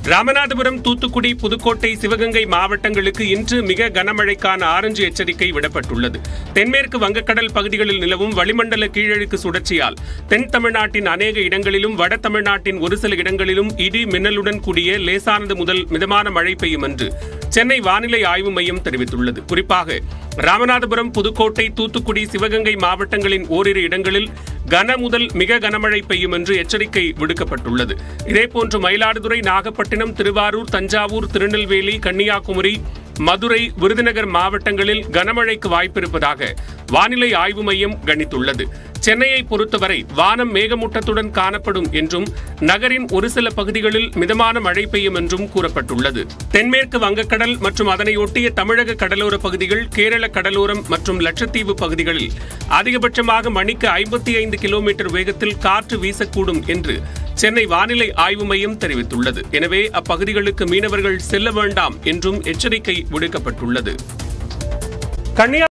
ராமநாதபுரம் தூத்துக்குடி புதுக்கோட்டை சிவகங்கை மாவட்டங்களுக்கு இன்று மிக கனமழைக்கான ஆரஞ்சு எச்சரிக்கை விடப்பட்டுள்ளது தென்மேற்கு வங்கக்கடல் பகுதிகளில் நிலவும் வளிமண்டல கீழடுக்கு சுழற்சியால் தென் தமிழ்நாட்டின் அநேக இடங்களிலும் வட தமிழ்நாட்டின் ஒரு சில இடங்களிலும் இடி மின்னலுடன் கூடிய லேசானது முதல் மிதமான மழை பெய்யும் என்று சென்னை வானிலை ஆய்வு மையம் தெரிவித்துள்ளது குறிப்பாக ராமநாதபுரம் புதுக்கோட்டை தூத்துக்குடி சிவகங்கை மாவட்டங்களின் ஓரிரு இடங்களில் கன முதல் மிக கனமழை பெய்யும் என்று எச்சரிக்கை விடுக்கப்பட்டுள்ளது இதேபோன்று மயிலாடுதுறை நாகப்பட்டினம் திருவாரூர் தஞ்சாவூர் திருநெல்வேலி கன்னியாகுமரி மதுரை விருதுநகர் மாவட்டங்களில் கனமழைக்கு வாய்ப்பிருப்பதாக வானிலை ஆய்வு மையம் கணித்துள்ளது சென்னையை பொறுத்தவரை வானம் மேகமூட்டத்துடன் காணப்படும் என்றும் நகரின் ஒரு சில பகுதிகளில் மிதமான மழை பெய்யும் என்றும் கூறப்பட்டுள்ளது தென்மேற்கு வங்கக்கடல் மற்றும் அதனை ஒட்டிய தமிழக கடலோர பகுதிகள் கேரள கடலோரம் மற்றும் லட்சத்தீவு பகுதிகளில் அதிகபட்சமாக மணிக்கு ஐம்பத்தி ஐந்து கிலோமீட்டர் வேகத்தில் காற்று வீசக்கூடும் என்று சென்னை வானிலை ஆய்வு மையம் தெரிவித்துள்ளது எனவே அப்பகுதிகளுக்கு மீனவர்கள் செல்ல வேண்டாம் என்றும் எச்சரிக்கை விடுக்கப்பட்டுள்ளது கன்னியா